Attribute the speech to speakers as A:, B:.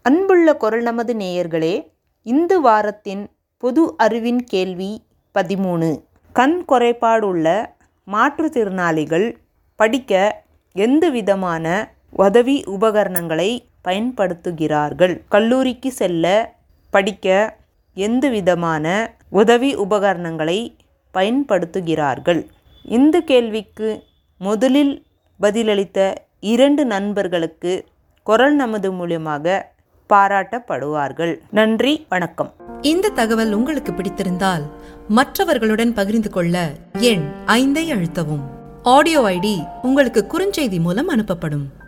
A: அன்புள்ள குரல் நமது நேயர்களே இந்த வாரத்தின் பொது அறிவின் கேள்வி பதிமூணு கண் குறைபாடுள்ள மாற்றுத்திறனாளிகள் படிக்க எந்த விதமான உதவி உபகரணங்களை பயன்படுத்துகிறார்கள் கல்லூரிக்கு செல்ல படிக்க எந்த விதமான உதவி உபகரணங்களை பயன்படுத்துகிறார்கள் இந்த கேள்விக்கு முதலில் பதிலளித்த இரண்டு நண்பர்களுக்கு குரல் நமது மூலியமாக பாராட்டப்படுவார்கள் நன்றி வணக்கம்
B: இந்த தகவல் உங்களுக்கு பிடித்திருந்தால் மற்றவர்களுடன் பகிர்ந்து கொள்ள எண் ஐந்தை அழுத்தவும் ஆடியோ ஐடி உங்களுக்கு குறுஞ்செய்தி மூலம் அனுப்பப்படும்